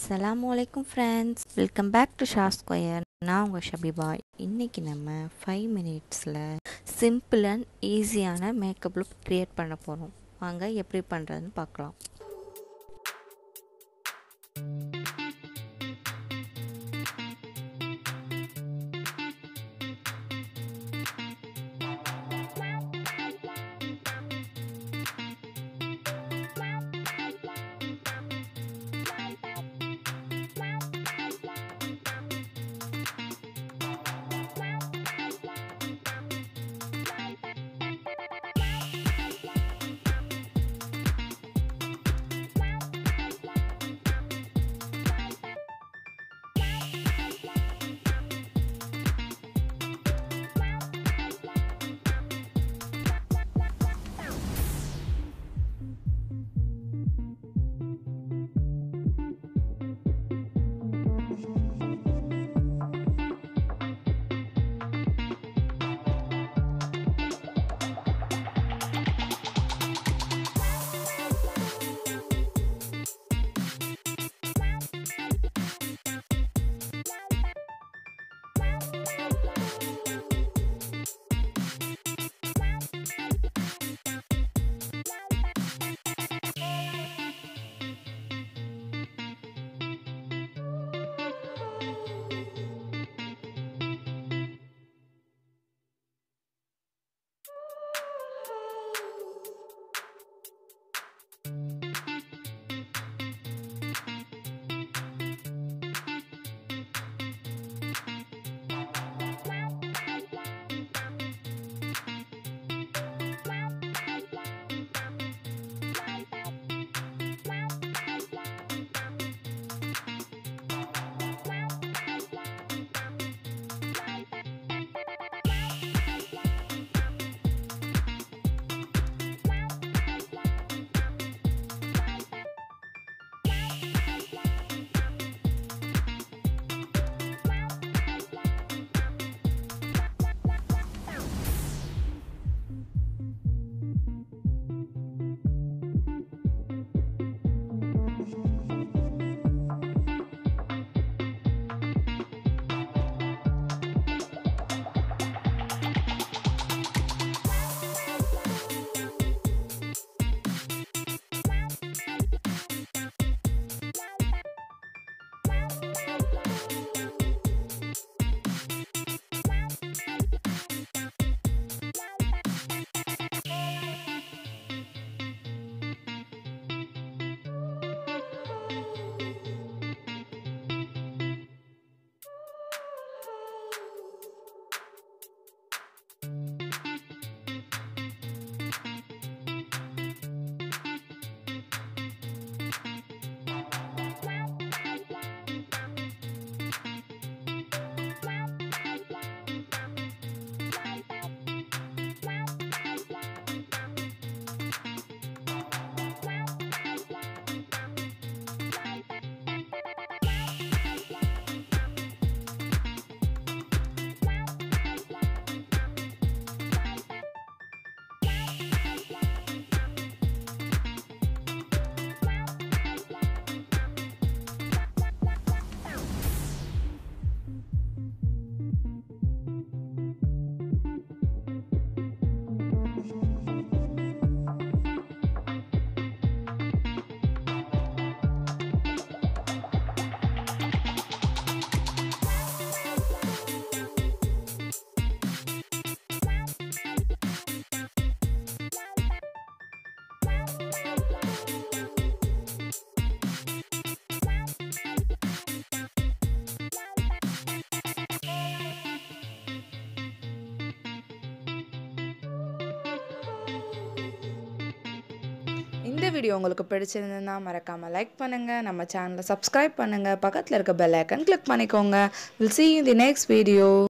அஸ்ஸலாமு அலைக்கும் friends welcome back to Sha square நான் உங்கள் ஷபிபா இன்றைக்கி நம்ம ஃபைவ் மினிட்ஸில் சிம்பிள் அண்ட் ஈஸியான மேக்கப் லுக் க்ரியேட் பண்ண போகிறோம் வாங்க எப்படி பண்ணுறதுன்னு பார்க்கலாம் இந்த வீடியோ உங்களுக்கு பிடிச்சிருந்ததுன்னா மறக்காமல் லைக் பண்ணுங்கள் நம்ம சேனலை சப்ஸ்கிரைப் பண்ணுங்கள் பக்கத்தில் இருக்க பெல் ஐக்கன் கிளிக் பண்ணிக்கோங்க will see you in the next video